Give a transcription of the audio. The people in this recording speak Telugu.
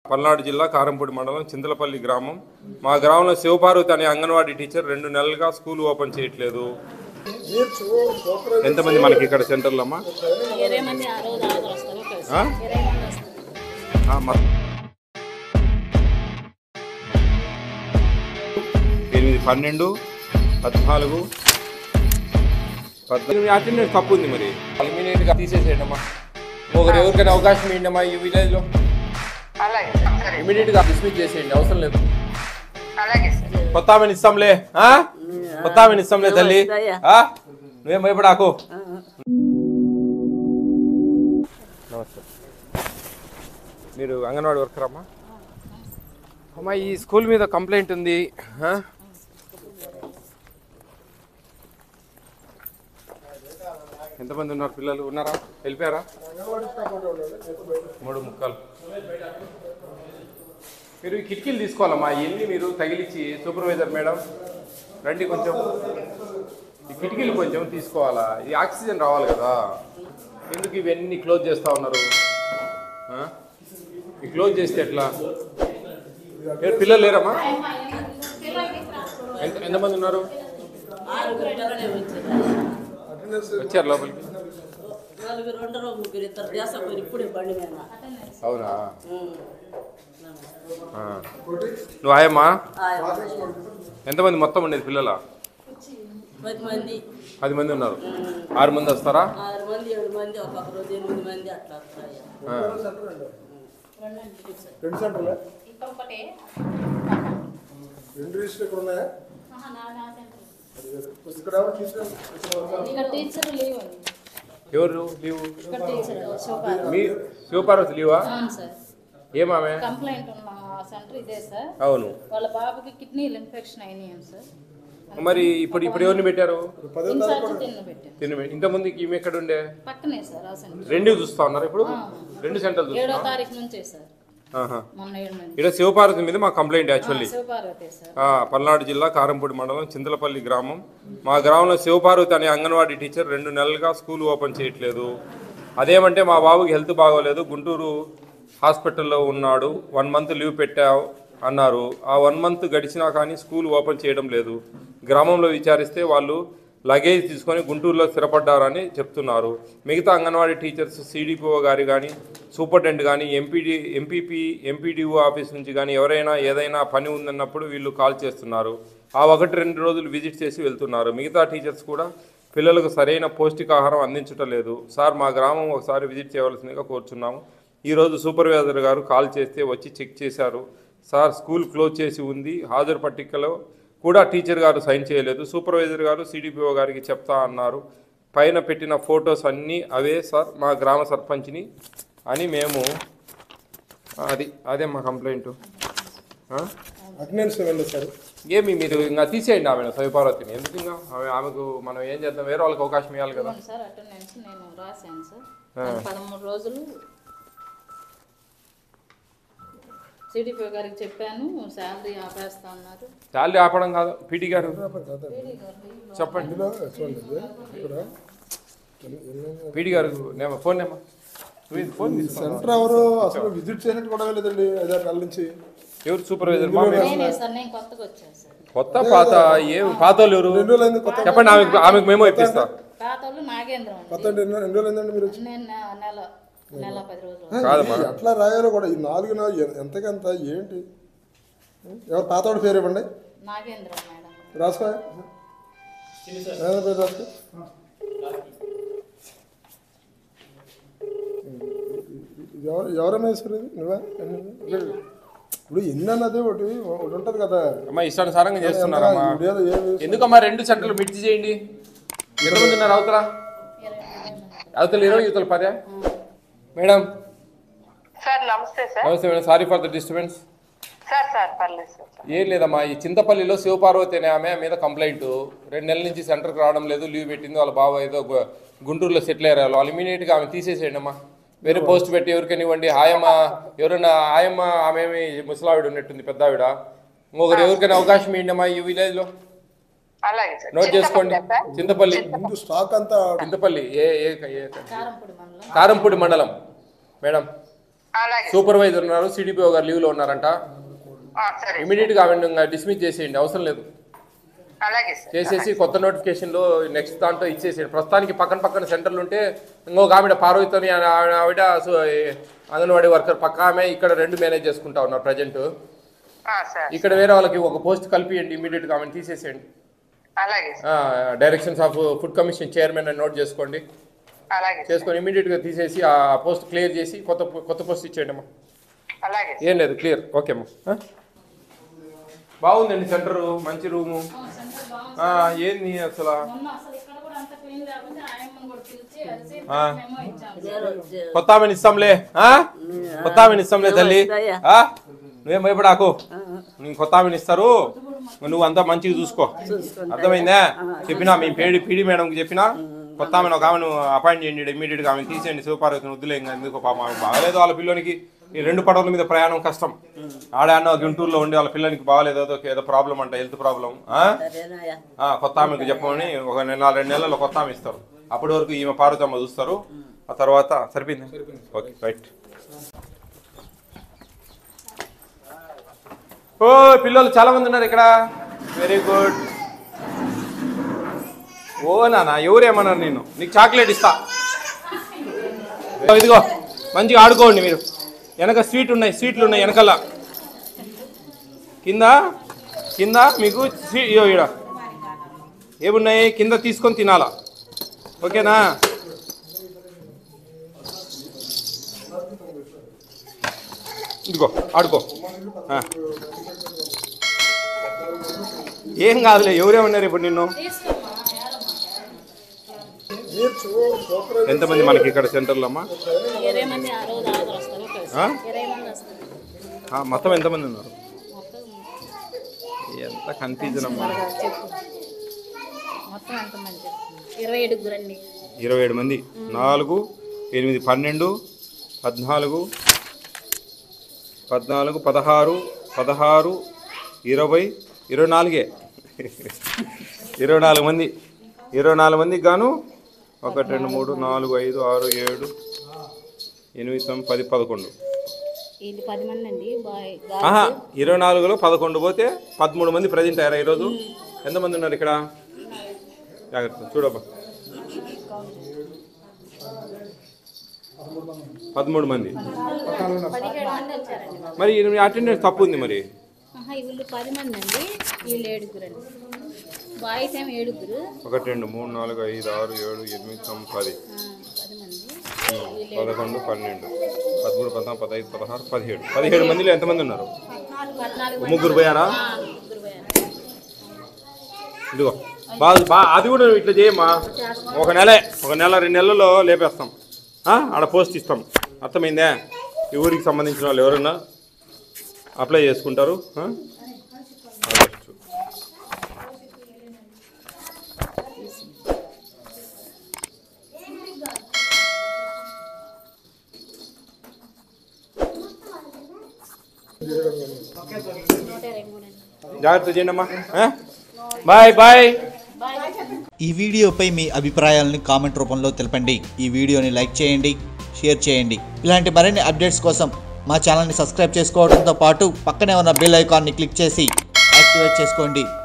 పల్నాడు జిల్లా కారంపూడి మండలం చింతలపల్లి గ్రామం మా గ్రామంలో శివపార్వతి అనే అంగన్వాడీ టీచర్ రెండు నెలలుగా స్కూల్ ఓపెన్ చేయట్లేదు ఎంతమంది మనకి ఇక్కడ సెంటర్లో అమ్మా ఇరవై మంది ఆ రోజు ఆరు వస్తారు కలిసి ఆ? ఇరవై మంది వస్తారు ఆ, మ- ఎనిమిది పన్నెండు పద్నాలుగు పద్నాలుగు అటెండెన్స్ తప్పు ఉంది మరి ఇమీడియట్గా తీసేసేయండి అమ్మా ఒకరు ఎవరికైనా అవకాశం ఇవ్వండి అమ్మా ఈ విలేజ్లో అలాగే సరే ఇమీడియట్గా డిస్మిస్ చేసేయండి అవసరం లేదు అలాగే సార్ కొత్త ఆమెను ఇస్తాంలే ఆ? కొత్త ఆమెను ఇస్తాంలే తల్లి ఆ? నువ్వేం భయపడాకు నమస్తే మీరు అంగన్వాడీ వర్కర్ అమ్మా అమ్మా ఈ స్కూల్ మీద కంప్లైంట్ ఉంది ఆ? ఎంతమంది ఉన్నారు పిల్లలు ఉన్నారా వెళ్ళిపోయారా మూడు ముక్కలు మీరు ఈ కిటికీలు తీసుకోవాలమ్మా ఇవన్నీ మీరు తగిలిచ్చి సూపర్వైజర్ మేడం రండి కొంచెం ఈ కిటికీలు కొంచెం తీసుకోవాలా ఈ ఆక్సిజన్ రావాలి కదా ఎందుకు ఇవన్నీ క్లోజ్ చేస్తా ఉన్నారు ఆ? ఈ క్లోజ్ చేస్తే ఎట్లా ఏ పిల్లలు లేరమ్మా ఎంత ఎంతమంది ఉన్నారు ఆరుగురు పిల్లలే వచ్చారు వచ్చారు లోపలికి నలుగురు ఉండరు ముగ్గురు ఇద్దరు దేశపోయి ఇప్పుడే బండి మీద అవునా ఆ. నువ్వు ఆయమ్మా ఎంతమంది మొత్తం ఉండేది పిల్లల పది మంది పది మంది ఉన్నారు ఆరు మంది వస్తారా ఆరు మంది ఏడు మంది ఒక్కొక్క రోజు ఎనిమిది మంది అట్లా వస్తాయి ఆ. రెండు సెంటర్లే ఇంకొకటి రెండు రిజిస్టర్ ఇక్కడ ఉన్నాయా ఇక్కడ ఎవరు తీసుకెళ్ళి ఇక్కడ టీచర్ లీవ్ ఉంది ఎవరు లీవు ఇక్కడ టీచర్ శివపార్వతి మీ శివపార్వతి లీవా అవును సార్ ఏమామె కంప్లైంట్ ఉన్న సెంటర్ ఇదే సార్ అవును వాళ్ళ బాబుకి కిడ్నీలు ఇన్ఫెక్షన్ అయినాయి సార్ మరి ఇప్పుడు ఇప్పుడు ఎవరిని పెట్టారు ఇన్ఛార్జ్ తిన్న పెట్టారు తిని ఇంత ముందుకి ఈమె ఎక్కడ ఉండే పక్కనే సార్ ఆ సెంటర్ రెండు చూస్తా ఉన్నారు ఇప్పుడు రెండు సెంటర్లు ఏడో చూస్తున్నా తారీఖు నుంచే సార్ ఆహా. మొన్న ఏడు మంది ఇక్కడ శివపార్వతి మీద మా కంప్లైంట్ యాక్చువల్లీ శివపార్వతి సార్ ఆ, పల్నాడు జిల్లా కారంపూడి మండలం చింతలపల్లి గ్రామం మా గ్రామంలో శివపార్వతి అనే అంగన్వాడీ టీచర్ రెండు నెలలుగా స్కూల్ ఓపెన్ చేయట్లేదు అదేమంటే మా బాబుకి హెల్త్ బాగోలేదు గుంటూరు హాస్పిటల్లో ఉన్నాడు వన్ మంత్ లీవ్ పెట్టావు అన్నారు ఆ వన్ మంత్ గడిచినా కానీ స్కూల్ ఓపెన్ చేయడం లేదు గ్రామంలో విచారిస్తే వాళ్ళు లగేజ్ తీసుకొని గుంటూరులో స్థిరపడ్డారని చెప్తున్నారు మిగతా అంగన్వాడీ టీచర్స్ సిడిపిఓ గారి కానీ సూపరింటెండెంట్ కానీ ఎంపీడీ ఎంపీపీ ఎంపీడీఓ ఆఫీస్ నుంచి కానీ ఎవరైనా ఏదైనా పని ఉందన్నప్పుడు వీళ్ళు కాల్ చేస్తున్నారు ఆ ఒకటి రెండు రోజులు విజిట్ చేసి వెళ్తున్నారు మిగతా టీచర్స్ కూడా పిల్లలకు సరైన పౌష్టికాహారం అందించటం లేదు సార్ మా గ్రామం ఒకసారి విజిట్ చేయవలసిందిగా కోరుచున్నాము ఈరోజు సూపర్వైజర్ గారు కాల్ చేస్తే వచ్చి చెక్ చేశారు సార్ స్కూల్ క్లోజ్ చేసి ఉంది హాజరు పట్టికలో కూడా టీచర్ గారు సైన్ చేయలేదు సూపర్వైజర్ గారు సిడిపిఓ గారికి చెప్తా అన్నారు పైన పెట్టిన ఫొటోస్ అన్నీ అవే సార్ మా గ్రామ సర్పంచ్ని అని మేము అది అదే మా కంప్లైంట్ అటెండెన్స్ ఇవ్వండి సార్ ఏమి మీరు ఇంకా తీసేయండి ఆమె సవిపార్వతిని ఎందుకు ఇంకా ఆమె ఆమెకు మనం ఏం చేద్దాం వేరే వాళ్ళకి అవకాశం ఇవ్వాలి కదా అవును సార్ అటెండెన్స్ నేను రాశాను సార్ నేను పదమూడు రోజులు సిడిపి గారికి చెప్పాను శాలరీ ఆపేస్తా ఉన్నారు శాలరీ ఆపడం కాదు పీటీ గారు చెప్పండి ఇందులో చూడండి ఇది ఇక్కడ పీటీ గారు నేమ ఫోన్ నేమా నువ్వు ఫోన్ తీసుకో సెంటర్ ఎవరు అసలు విజిట్ చేయనట్టు కూడా లేదండి ఐదారు నెలల నుంచి ఎవరు సూపర్వైజర్ మా మేము నేనే సార్ నేను కొత్తగా వచ్చాను సార్ కొత్త పాత ఏం పాత వాళ్ళు ఎవరు రెండు రోజులు అయింది కొత్త చెప్పండి ఆమెకు ఆమెకు మేము ఇప్పిస్తా పాత వాళ్ళు నాగేంద్రం కొత్త అండి అంటే ఎన్ని ఎన్ని రోజులు అయిందండి మీరు వచ్చి నేను నె- నెల నెల పది రోజులు కాదమ్మా. ఇది ఎట్లా రాయాలో కూడా ఈ నాలుగు నాలుగు ఎంతకంత ఏంటి ఎవరు పాతవాడి పేరు ఇవ్వండి నాగేంద్రం మేడం రాసుకో ఏదైనా పేరు రాసుకో ఇది ఎవరు ఎవరన్నా వేసారు ఇది నువ్వే ఇప్పుడు ఎన్ని అన్నది ఒకటి ఒకటి ఉంటుంది కదా అమ్మా ఇష్టానుసారంగా చేస్తున్నారమ్మా ఇప్పుడు ఏదో ఏమి ఎందుకమ్మా రెండు సెంటర్లు మిర్చి చేయండి ఎంతమంది ఉన్నారు అవతల అవతల ఇరవై యువతల పదే మేడం సార్ నమస్తే సార్ నమస్తే madam sorry for the disturbance sir sir పర్లేదు సార్ ఏం లేదమ్మా ఈ చింతపల్లిలో శివపార్వతి అనే ఆమె మీద కంప్లైంట్ రెండు నెలల నుంచి సెంటర్కి రావడం లేదు లీవ్ పెట్టింది వాళ్ళ బావ ఏదో గు- గుంటూరులో సెటిల్ అయ్యారు వాళ్ళు ఇమీడియట్గా ఆమె తీసేసేయండి అమ్మా వేరే పోస్ట్ పెట్టి ఎవరికైనా ఇవ్వండి హాయమ్మ ఎవరైనా హాయమ్మ ఆమె ఏమి ముసలావిడ ఉన్నట్టుంది పెద్ద ఆవిడ ఇంకొకరు ఎవరికైనా అవకాశం ఇవ్వండి అమ్మా ఈ విలేజ్లో అలాగే సార్ నోట్ చేసుకోండి చింతపల్లి సార్ చింతపల్లి ముందు స్టాక్ అంతా చింతపల్లి ఏ ఏ ఏ కారంపూడి మండలం కారంపూడి మండలం మేడం అలాగే సూపర్వైజర్ ఉన్నారు సిడిపిఓ గారు లీవ్లో ఉన్నారంట ఆ, సరే ఇమీడియట్గా ఆమె డిస్మిస్ చేసేయండి అవసరం లేదు అలాగే సార్ చేసేసి కొత్త నోటిఫికేషన్లో నెక్స్ట్ దాంట్లో ఇచ్చేసేయండి ప్రస్తుతానికి పక్కన పక్కన సెంటర్లు ఉంటే ఇంకొక ఆవిడ పార్వతిని ఆవిడ ఆవిడ సు- అంగన్వాడీ వర్కర్ పక్క ఆమె ఇక్కడ రెండు మేనేజ్ చేసుకుంటా ఉన్నారు ప్రజెంట్ ఆ, సార్ ఇక్కడ వేరే వాళ్ళకి ఒక పోస్ట్ కలిపియండి ఇమీడియట్గా ఆమెను తీసేసేయండి అలాగే sir directions of food commission chairman అని నోట్ చేసుకోండి అలాగే సార్ చేసుకొని ఇమీడియట్గా తీసేసి ఆ పోస్ట్ క్లియర్ చేసి కొత్త కొత్త పోస్ట్ ఇచ్చేయండి అమ్మా అలాగే సార్ ఏం లేదు క్లియర్ ఓకే అమ్మా ఆ? బాగుందండి సెంటర్ మంచి రూము ఆ, ఏంది అసలు మొన్న అసలు ఇక్కడ కూడా అంత క్లీన్ లేకపోతే ఆయమ్మని కూడా పిలిచి అరిసి ఆ. మేము ఇచ్చాము జర- జర- కొత్త ఆమెను ఇస్తాంలే ఆ? కొత్త ఆమెను ఇస్తాంలే తల్లి ఆ? నువ్వేం భయపడాకు నీకు కొత్త ఆమెను ఇస్తారు నువ్వు అంతా మంచిగా చూసుకో అర్థమైందా చెప్పినా మీ పేడి పీడి మేడంకి చెప్పినా కొత్త ఆమెను ఒక ఆమెను అపాయింట్ చేయండి ఇమీడియట్ గా ఆమెను తీసేయండి శివపార్వతిని వద్దులే ఇంకా ఎందుకు పాపం ఆమె బాగలేదు వాళ్ళ పిల్లోనికి ఈ రెండు పడవల మీద ప్రయాణం కష్టం ఆడ అన్న గుంటూరులో ఉండి వాళ్ళ పిల్లనికి బాగలేదు ఏదో ఏదో ప్రాబ్లం అంట హెల్త్ ప్రాబ్లం సరేనాయా కొత్త ఆమెకు చెప్పమని ఒక నెల రెండు నెలల్లో కొత్త ఆమె ఇస్తారు అప్పటి వరకు ఈమె పార్వతమ్మ చూస్తారు ఆ తర్వాత సరిపోయింది ఓకే రైట్ ఓ పిల్లలు చాలా మంది ఉన్నారు ఇక్కడ వెరీ గుడ్ ఓ నాన్న ఎవరేమన్నారు నేను నీకు చాక్లెట్ ఇస్తా ఇదిగో మంచిగా ఆడుకోండి మీరు వెనక స్వీట్ ఉన్నాయి స్వీట్లు ఉన్నాయి వెనకాల కింద కింద మీకు స్వీ ఇయ్యో ఈడ ఏమున్నాయి కింద తీసుకొని తినాలా ఓకేనా ఇదిగో ఆడుకో ఆ. ఏం కాదులే ఎవరేమన్నారు ఇప్పుడు నిన్ను మీరు సూపర్ ఎంతమంది మనకి ఇక్కడ సెంటర్లో అమ్మా ఇరవై మంది ఆ రోజు ఆరుగురు వస్తారు కలిసి. ఆ? ఇరవై మంది వస్తారు ఆ, మొత్తం ఎంతమంది ఉన్నారు మొత్తం ఎంత కన్ఫ్యూజన్ అమ్మా చెప్పు మొత్తం ఎంతమంది ఇరవై ఏడుగురు అండి ఇరవై ఏడు మంది నాలుగు ఎనిమిది పన్నెండు పద్నాలుగు పద్నాలుగు పదహారు పదహారు ఇరవై ఇరవై నాలుగే ఇరవై నాలుగు మంది ఇరవై నాలుగు మందికి గాను ఒకటి రెండు మూడు నాలుగు ఐదు ఆరు ఏడు ఎనిమిది తొమ్మిది పది పదకొండు వీళ్ళు పది మంది అండి బాయ్ ఆహా ఇరవై నాలుగులో పదకొండు పోతే పదమూడు మంది ప్రజెంట్ అయ్యారు ఈరోజు ఎంతమంది ఉన్నారు ఇక్కడ జాగ్రత్త చూడబ్బా పదమూడు మంది పదిహేడు మంది వచ్చారండి మరి అటెండెన్స్ తప్పు ఉంది మరి ఆహా వీళ్ళు పది మంది అండి వీళ్ళు ఏడుగురు అండి బాయ్స్ ఏమో ఏడుగురు ఒకటి రెండు మూడు నాలుగు ఐదు ఆరు ఏడు ఎనిమిది తొమ్మిది పది ఆ, పది మంది పదకొండు పన్నెండు పదమూడు పద్నాలుగు పదహైదు పదహారు పదిహేడు పదిహేడు మందిలో ఎంతమంది ఉన్నారు పద్నాలుగు మంది ముగ్గురు పోయారా ఆ, ముగ్గురు పోయారు ఇదిగో బాగా బా అది కూడా నువ్వు ఇట్లా చేయమ్మా ఒక నెలే ఒక నెల రెండు నెలల్లో లేపేస్తాం ఆ? ఆడ పోస్ట్ ఇస్తాం అర్థమైందే ఈ ఊరికి సంబంధించిన వాళ్ళు ఎవరన్నా అప్లై చేసుకుంటారు ఆ? అడగచ్చు. నూట ఇరవై మూడు అండి జాగ్రత్త చేయండి అమ్మా బాయ్ బాయ్ ఈ వీడియోపై మీ అభిప్రాయాలను కామెంట్ రూపంలో తెలపండి ఈ వీడియోని లైక్ చేయండి షేర్ చేయండి ఇలాంటి మరిన్ని అప్డేట్స్ కోసం మా ఛానల్ని సబ్స్క్రైబ్ చేసుకోవడంతో పాటు పక్కనే ఉన్న బెల్ ఐకాన్ని క్లిక్ చేసి యాక్టివేట్ చేసుకోండి